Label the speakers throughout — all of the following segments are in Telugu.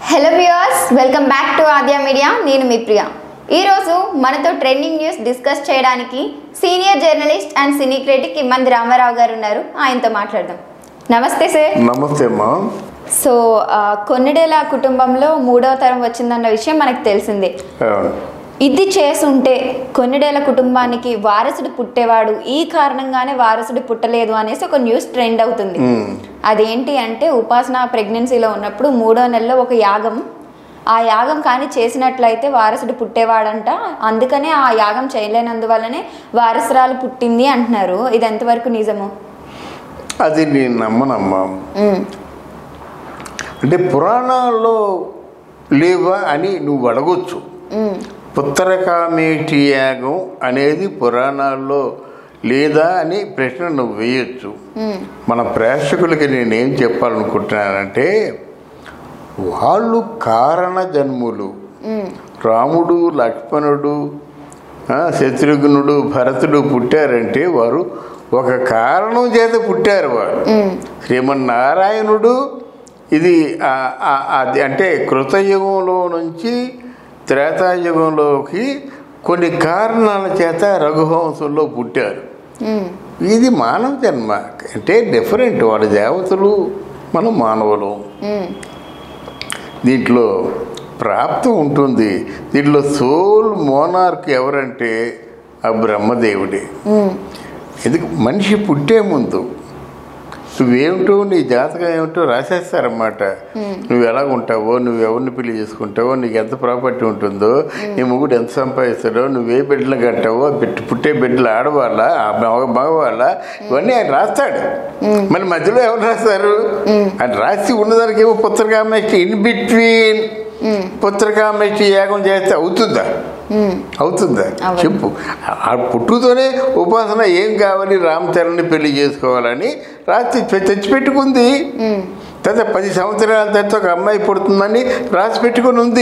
Speaker 1: Hello viewers welcome back to Aadya media నేను మీ ప్రియ ఈరోజు మనతో ట్రెండింగ్ న్యూస్ డిస్కస్ చేయడానికి senior journalist and cine critic Immandi Ramarao garu ఉన్నారు ఆయనతో మాట్లాడదాం నమస్తే సార్
Speaker 2: నమస్తే అమ్మా
Speaker 1: సో ఆ, కొన్నిడేల కుటుంబంలో మూడవ తరం వచ్చిందన్న విషయం మనకు తెలిసిందే
Speaker 2: అవును.
Speaker 1: ఇది చేసుంటే కొన్నిడేల కుటుంబానికి వారసుడు పుట్టేవాడు ఈ కారణంగానే వారసుడు పుట్టలేదు అనేసి ఒక న్యూస్ ట్రెండ్ అవుతుంది
Speaker 2: మ్మ్.
Speaker 1: అదేంటి అంటే ఉపాసన ప్రెగ్నెన్సీలో ఉన్నప్పుడు మూడో నెలలో ఒక యాగం ఆ యాగం కానీ చేసినట్లయితే వారసుడు పుట్టేవాడంట అందుకనే ఆ యాగం చేయలేనందువల్లనే వారసురాలు పుట్టింది అంటున్నారు ఇది ఎంతవరకు నిజము
Speaker 2: అది నేను నమ్మనమ్మా
Speaker 1: మ్మ్.
Speaker 2: అంటే పురాణాల్లో లేవా అని నువ్వు అడగొచ్చు
Speaker 1: మ్మ్.
Speaker 2: పుత్తరకామేటి యాగం అనేది పురాణాల్లో లేదా అని ప్రశ్న నువ్వు వేయొచ్చు
Speaker 1: మ్మ్.
Speaker 2: మన ప్రేక్షకులకి నేనేం చెప్పాలనుకుంటున్నానంటే వాళ్ళు కారణ జన్ములు
Speaker 1: మ్మ్.
Speaker 2: రాముడు లక్ష్మణుడు ఆ, శత్రుఘ్నుడు భరతుడు పుట్టారంటే వారు ఒక కారణం చేత పుట్టారు వారు
Speaker 1: మ్మ్.
Speaker 2: శ్రీమన్నారాయణుడు ఇది ఆ- ఆ- అది అంటే కృతయుగంలో నుంచి త్రేతాయుగంలోకి కొన్ని కారణాల చేత రఘువంశంలో పుట్టారు
Speaker 1: మ్మ్.
Speaker 2: ఇది మానవ జన్మ అంటే డిఫరెంట్ వాడు దేవతలు మనం మానవులు
Speaker 1: మ్మ్.
Speaker 2: దీంట్లో ప్రాప్తి ఉంటుంది దీంట్లో సోల్ మోనార్క్ ఎవరంటే ఆ బ్రహ్మదేవుడే
Speaker 1: మ్మ్.
Speaker 2: ఎందుకు మనిషి పుట్టే ముందు నువ్వేమిటో నీ జాతకం ఏమిటో రాసేస్తారన్నమాట నువ్వు ఎలా ఉంటావో నువ్వు ఎవరిని పెళ్లి చేసుకుంటావో నీకు ఎంత ప్రాపర్టీ ఉంటుందో నీ మొగుడు ఎంత సంపాదిస్తాడో నువ్వు ఏ బిడ్డలు కట్టావో బిడ్డ పుట్టే బిడ్డలు ఆడవాళ్ళ ఆ మగ మగవాళ్ళ ఇవన్నీ ఆయన రాస్తాడు మరి మధ్యలో ఎవరు రాస్తారు ఆయన రాసి ఉన్నదానికి ఏమో Putrakameshti in between
Speaker 1: hmm.
Speaker 2: Putrakameshti యాగం చేస్తే అవుతుందా
Speaker 1: మ్మ్.
Speaker 2: అవుతుందా
Speaker 1: అవ్వదు.
Speaker 2: చెప్పు ఆ పుట్టుతోనే ఉపాసన ఏం కావాలి రామచరణ్ని పెళ్లి చేసుకోవాలని రాసి తె- తెచ్చిపెట్టుకుంది
Speaker 1: మ్మ్.
Speaker 2: తర్వాత పది సంవత్సరాల తర్వాత ఒక అమ్మాయి పుడుతుందని రాసి పెట్టుకుని ఉంది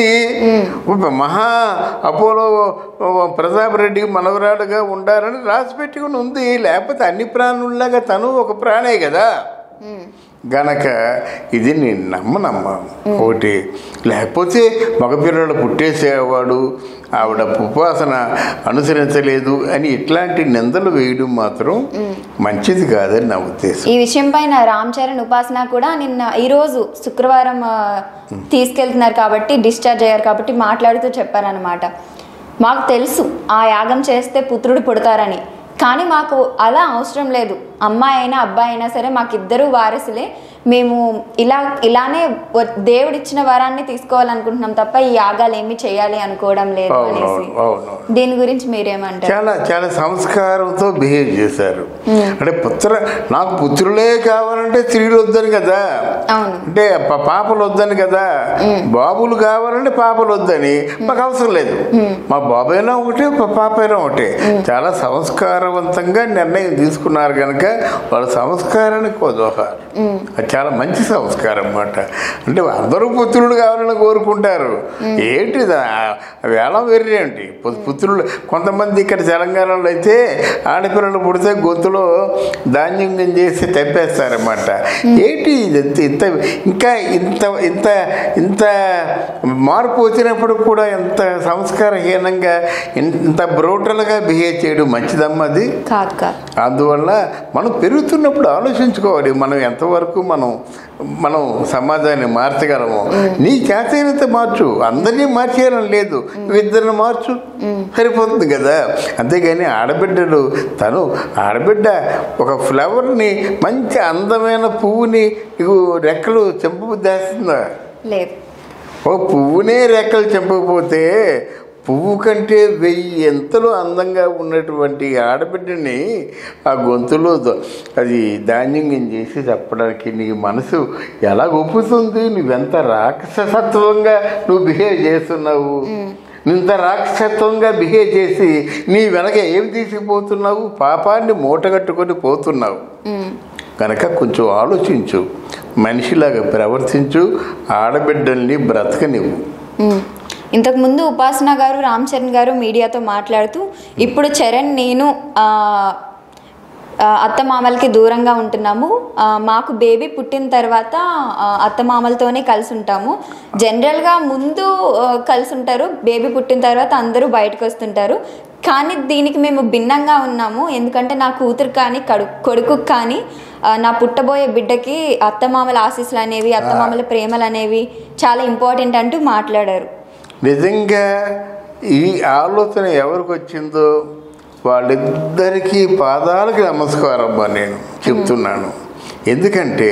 Speaker 2: ఒక మహా అపోలో ప్రతాప్ రెడ్డి మనవరాలుగా ఉండాలని రాసి పెట్టుకుని ఉంది లేకపోతే అన్ని ప్రాణుల్లాగా తను ఒక ప్రాణే కదా
Speaker 1: మ్మ్.
Speaker 2: గనక ఇది నేను నమ్మనమ్మా ఒకటి లేకపోతే మగపిల్లలు పుట్టేసేవాడు ఆవిడ ఉపాసన అనుసరించలేదు అని ఇట్లాంటి నిందలు వేయడం మాత్రం మంచిది కాదని నా ఉద్దేశం
Speaker 1: ఈ విషయం పైన రామ్ చరణ్ ఉపాసన కూడా నిన్న ఈరోజు శుక్రవారం ఆ, తీసుకెళ్తున్నారు కాబట్టి డిశ్చార్జ్ అయ్యారు కాబట్టి మాట్లాడుతూ చెప్పారనమాట మాకు తెలుసు ఆ యాగం చేస్తే పుత్రుడు పుడతారని కానీ మాకు అలా అవసరం లేదు అమ్మాయి అయినా అబ్బాయి అయినా సరే మాకిద్దరూ వారసులే మేము ఇలా ఇలానే వ- దేవుడిచ్చిన వరాన్ని తీసుకోవాలనుకుంటున్నాం తప్ప ఈ యాగాలు ఏమి చేయాలి అనుకోవడం లేదు అనేసి
Speaker 2: అవునవును అవును
Speaker 1: దీని గురించి మీరేమంటారు
Speaker 2: చాలా చాలా సంస్కారంతో బిహేవ్ చేశారు అంటే పుత్ర నాకు పుత్రులే కావాలంటే స్త్రీలు వద్దని కదా
Speaker 1: అవును
Speaker 2: అంటే ప- పాపలు వద్దని కదా బాబులు కావాలంటే పాపలు వద్దని మాకు అవసరం లేదు మా బాబు అయినా ఒకటే మా పాప అయినా ఒకటే చాలా సంస్కారవంతంగా నిర్ణయం తీసుకున్నారు కనుక వాళ్ళ సంస్కారానికి దోహారు అది చాలా మంచి సంస్కారం అన్నమాట అంటే అందరూ పుత్రుడు కావాలని కోరుకుంటారు ఏంటి ఇది? ఆ వేళం వెర్రి ఏంటి పు- పుత్రులు కొంతమంది ఇక్కడ తెలంగాణలో అయితే ఆడపిల్లలు పుడితే గొంతులో ధాన్యం చేసి తెప్పేస్తారన్నమాట ఏంటి ఇది ఇంత- ఇంత ఇంకా ఇంత ఇంత ఇంత మార్పు వచ్చినప్పుడు కూడా ఎంత సంస్కారహీనంగా ఇంత బ్రోటల్గా బిహేవ్ చేయడం మంచిదమ్మా అది
Speaker 1: కాదు కాదు
Speaker 2: అందువల్ల మనం పెరుగుతున్నప్పుడు ఆలోచించుకోవాలి మనం ఎంతవరకు మనం మనం సమాజాన్ని మార్చగలము నీ చేతనైతే మార్చు అందరినీ మార్చేయాలని లేదు నువ్వు ఇద్దరిని మార్చు సరిపోతుంది కదా అంతేగాని ఆడబిడ్డలు తను ఆడబిడ్డ ఒక ఫ్లవర్ని మంచి అందమైన పువ్వుని నీకు రెక్కలు చెంపబుద్దేస్తుందా
Speaker 1: లేదు
Speaker 2: ఒక పువ్వునే రెక్కలు చెంపకపోతే పువ్వు కంటే వెయ్యి ఎంతలో అందంగా ఉన్నటువంటి ఆడబిడ్డని ఆ గొంతులో ద- అది ధాన్యం చేసి చెప్పడానికి నీ మనసు ఎలా ఒప్పుతుంది నువ్వెంత రాక్షసత్వంగా నువ్వు బిహేవ్ చేస్తున్నావు ఇంత రాక్షసత్వంగా బిహేవ్ చేసి నీ వెనక ఏం తీసుకుపోతున్నావు పాపాన్ని మూటగట్టుకొని పోతున్నావు
Speaker 1: మ్మ్.
Speaker 2: కనుక కొంచెం ఆలోచించు మనిషిలాగా ప్రవర్తించు ఆడబిడ్డల్ని బ్రతకనివ్వు
Speaker 1: మ్మ్. ఇంతకుముందు ఉపాసన గారు రామ్ చరణ్ గారు మీడియాతో మాట్లాడుతూ ఇప్పుడు చరణ్ నేను ఆ, ఆ, అత్తమామలకి దూరంగా ఉంటున్నాము ఆ, మాకు బేబీ పుట్టిన తర్వాత ఆ, అత్తమామలతోనే కలిసి ఉంటాము జనరల్గా ముందు ఆ, కలిసి ఉంటారు బేబీ పుట్టిన తర్వాత అందరూ బయటకు వస్తుంటారు కానీ దీనికి మేము భిన్నంగా ఉన్నాము ఎందుకంటే నా కూతురు కానీ కడు కొడుకు కానీ ఆ, నా పుట్టబోయే బిడ్డకి అత్తమామల ఆశీస్సులు అనేవి అత్తమామల ప్రేమలు అనేవి చాలా ఇంపార్టెంట్ అంటూ మాట్లాడారు
Speaker 2: నిజంగా ఈ ఆలోచన ఎవరికి వచ్చిందో వాళ్ళిద్దరికీ పాదాలకి నమస్కారం అమ్మా నేను చెప్తున్నాను ఎందుకంటే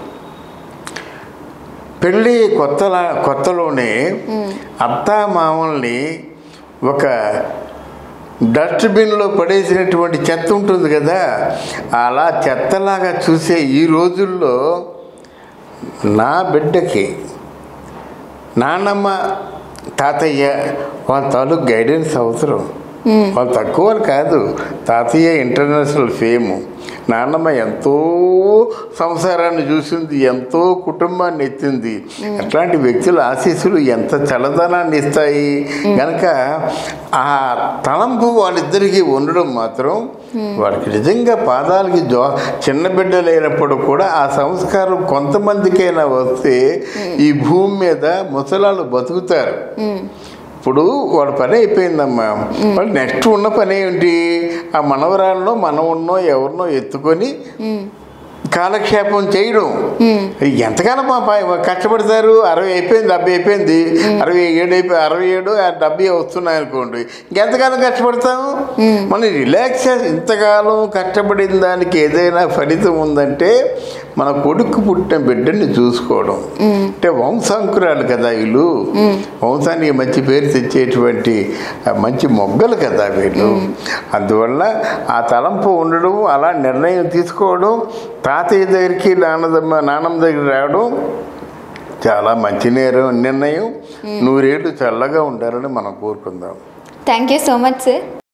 Speaker 2: పెళ్ళి కొత్తలా కొత్తలోనే అత్తా మామల్ని ఒక డస్ట్బిన్లో పడేసినటువంటి చెత్త ఉంటుంది కదా అలా చెత్తలాగా చూసే ఈ రోజుల్లో నా బిడ్డకి నాన్నమ్మ తాతయ్య వాళ్ళ తాలూకు గైడెన్స్ అవసరం వాళ్ళు తక్కువ అని కాదు తాతయ్య ఇంటర్నేషనల్ ఫేము నాన్నమ్మ ఎంతో సంసారాన్ని చూసింది ఎంతో కుటుంబాన్ని ఎత్తింది అట్లాంటి వ్యక్తుల ఆశీస్సులు ఎంత చల్లదనాన్ని ఇస్తాయి కనుక ఆ తలంపు వాళ్ళిద్దరికీ ఉండడం మాత్రం వాడికి నిజంగా పాదాలకి జో చిన్న బిడ్డలైనప్పుడు కూడా ఆ సంస్కారం కొంతమందికైనా వస్తే ఈ భూమి మీద ముసలాళ్ళు బతుకుతారు ఇప్పుడు వాడు పని అయిపోయిందమ్మా వాడు నెక్స్ట్ ఉన్న పని ఏంటి ఆ మనవరాల్లో మనవున్నో ఎవరినో ఎత్తుకొని కాలక్షేపం చేయడం ఎంతకాలం మా పా- కష్టపడతారు అరవై అయిపోయింది డెబ్బై అయిపోయింది అరవై ఏడు అయిపోయి అరవై ఏడు ఆ డెబ్బై వస్తున్నాయి అనుకోండి ఇంకెంతకాలం కష్టపడతాము మనం రిలాక్స్ ఇంతకాలం కష్టపడిన దానికి ఏదైనా ఫలితం ఉందంటే మన కొడుకు పుట్టిన బిడ్డని చూసుకోవడం అంటే వంశాంకురాలు కదా వీళ్ళు వంశానికి మంచి పేరు తెచ్చేటువంటి ఆ, మంచి మొగ్గలు కదా వీళ్ళు అందువల్ల ఆ తలంపు ఉండడం అలా నిర్ణయం తీసుకోవడం తాతయ్య దగ్గరికి నాన్నదమ్మ నాన్నమ్మ దగ్గర రావడం చాలా మంచి నేరం నిర్ణయం నూరేళ్ళు చల్లగా ఉండాలని మనం కోరుకుందాం
Speaker 1: thank you so much sir